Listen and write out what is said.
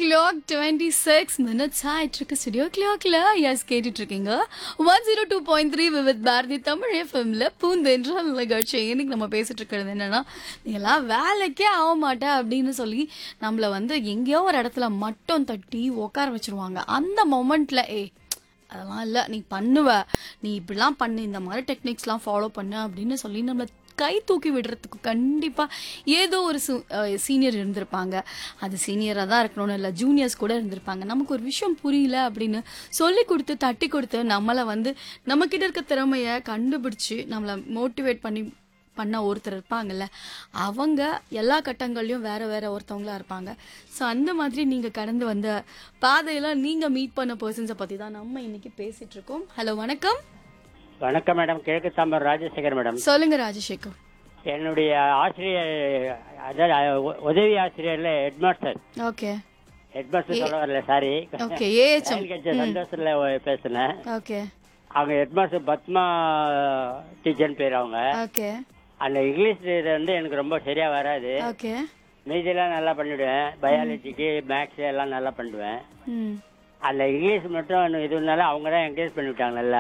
clock twenty six minutes ஆயிட்டு இருக்கு studio கிளாக்ல எஸ் கேட்டுட்டு இருக்கீங்க one zero two point three with Bharathi Tamil எஃப்எம்ல பூந்தென்ற நிகழ்ச்சி இன்னைக்கு நம்ம பேசிட்டு இருக்கிறது என்னன்னா நீ எல்லாம் வேலைக்கே ஆக மாட்ட அப்படின்னு சொல்லி நம்மள வந்து எங்கேயோ ஒரு இடத்துல மட்டும் தட்டி உட்கார வச்சிருவாங்க அந்த மொமெண்ட்ல ஏ அதெல்லாம் இல்லை நீ பண்ணுவ நீ இப்படிலாம் பண்ணு இந்த மாதிரி டெக்னிக்ஸ்லாம் ஃபாலோ பண்ணு அப்படின்னு சொல்லி நம்மளை கை தூக்கி விடுறதுக்கு கண்டிப்பாக ஏதோ ஒரு சீனியர் இருந்திருப்பாங்க அது சீனியராக தான் இருக்கணும்னு இல்லை ஜூனியர்ஸ் கூட இருந்திருப்பாங்க நமக்கு ஒரு விஷயம் புரியல அப்படின்னு சொல்லி கொடுத்து தட்டி கொடுத்து நம்மளை வந்து நம்மக்கிட்ட இருக்க திறமையை கண்டுபிடிச்சு நம்மளை மோட்டிவேட் பண்ணி பண்ண ஒருத்தர் இருப்பாங்கல்ல அவங்க எல்லா கட்டங்கள்லயும் வேற வேற ஒருத்தவங்களா இருப்பாங்க ஸோ அந்த மாதிரி நீங்க கடந்து வந்த பாதையில நீங்க மீட் பண்ண பர்சன்ஸை பத்தி தான் நம்ம இன்னைக்கு பேசிட்டு இருக்கோம் ஹலோ வணக்கம் வணக்கம் மேடம் கிழக்கு தாம்பரம் ராஜசேகர் மேடம் சொல்லுங்க ராஜசேகர் என்னுடைய ஆசிரியர் அதாவது உ- உதவி ஆசிரியர்ல ஹெட்மாஸ்டர் ஓகே ஹெட்மாஸ்டர் சொல்ல வரல சாரி ஓகே ஏஹெச்எம் கட்சி சந்தோஷத்துல பேசினேன் ஓகே அவங்க ஹெட்மாஸ்டர் பத்மா டீச்சர்னு பேர் அவங்க ஓகே அந்த இங்கிலீஷ் இது வந்து எனக்கு ரொம்ப சரியா வராது ஓகே மீதியெல்லாம் நல்லா பண்ணிடுவேன் பயாலஜிக்கு மேக்ஸ் எல்லாம் நல்லா பண்ணுவேன் ம் அந்த இங்கிலீஷ் மட்டும் இது இருந்தாலும் அவங்க தான் என்கரேஜ் பண்ணிவிட்டாங்க நல்லா